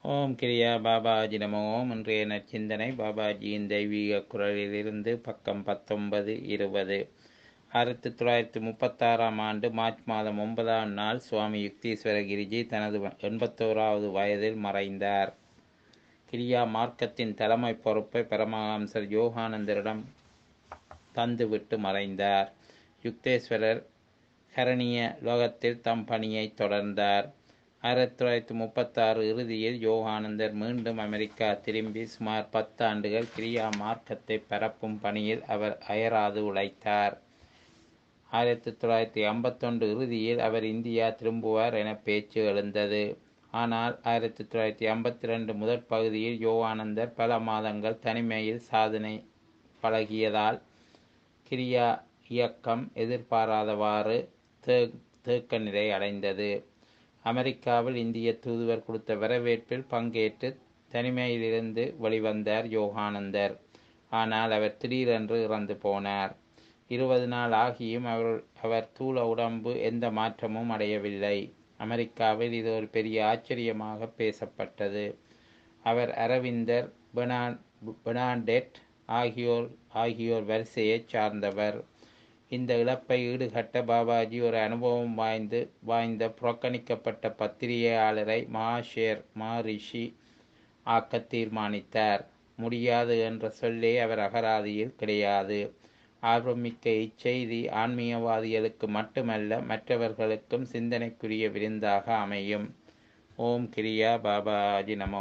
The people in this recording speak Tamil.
ஓம் கிரியா பாபாஜி நமோ ஓம் இன்றைய நற்சிந்தனை பாபாஜியின் தெய்வீக குரலிலிருந்து பக்கம் பத்தொன்பது இருபது ஆயிரத்தி தொள்ளாயிரத்தி முப்பத்தாறாம் ஆண்டு மார்ச் மாதம் ஒன்பதாம் நாள் சுவாமி யுக்தீஸ்வர கிரிஜி தனது எண்பத்தோராவது வயதில் மறைந்தார் கிரியா மார்க்கத்தின் தலைமை பொறுப்பை பரமஹம்சர் யோகானந்தரிடம் தந்துவிட்டு மறைந்தார் யுக்தேஸ்வரர் கரணிய லோகத்தில் தம் பணியை தொடர்ந்தார் ஆயிரத்தி தொள்ளாயிரத்தி முப்பத்தாறு இறுதியில் யோகானந்தர் மீண்டும் அமெரிக்கா திரும்பி சுமார் பத்து ஆண்டுகள் கிரியா மார்க்கத்தை பரப்பும் பணியில் அவர் அயராது உழைத்தார் ஆயிரத்தி தொள்ளாயிரத்தி ஐம்பத்தொன்று இறுதியில் அவர் இந்தியா திரும்புவார் என பேச்சு எழுந்தது ஆனால் ஆயிரத்தி தொள்ளாயிரத்தி ஐம்பத்தி ரெண்டு முதற் பகுதியில் யோகானந்தர் பல மாதங்கள் தனிமையில் சாதனை பழகியதால் கிரியா இயக்கம் எதிர்பாராதவாறு தே தேக்க நிலை அடைந்தது அமெரிக்காவில் இந்திய தூதுவர் கொடுத்த வரவேற்பில் பங்கேற்று தனிமையிலிருந்து வெளிவந்தார் யோகானந்தர் ஆனால் அவர் திடீரென்று இறந்து போனார் இருபது நாள் ஆகியும் அவர் அவர் தூள உடம்பு எந்த மாற்றமும் அடையவில்லை அமெரிக்காவில் இது ஒரு பெரிய ஆச்சரியமாக பேசப்பட்டது அவர் அரவிந்தர் பெனான் பெனாண்டெட் ஆகியோர் ஆகியோர் வரிசையைச் சார்ந்தவர் இந்த இழப்பை ஈடுகட்ட பாபாஜி ஒரு அனுபவம் வாய்ந்து வாய்ந்த புறக்கணிக்கப்பட்ட பத்திரிகையாளரை மகாஷேர் மகரிஷி ஆக்க தீர்மானித்தார் முடியாது என்ற சொல்லே அவர் அகராதியில் கிடையாது ஆர்வமிக்க இச்செய்தி ஆன்மீகவாதிகளுக்கு மட்டுமல்ல மற்றவர்களுக்கும் சிந்தனைக்குரிய விருந்தாக அமையும் ஓம் கிரியா பாபாஜி நமோ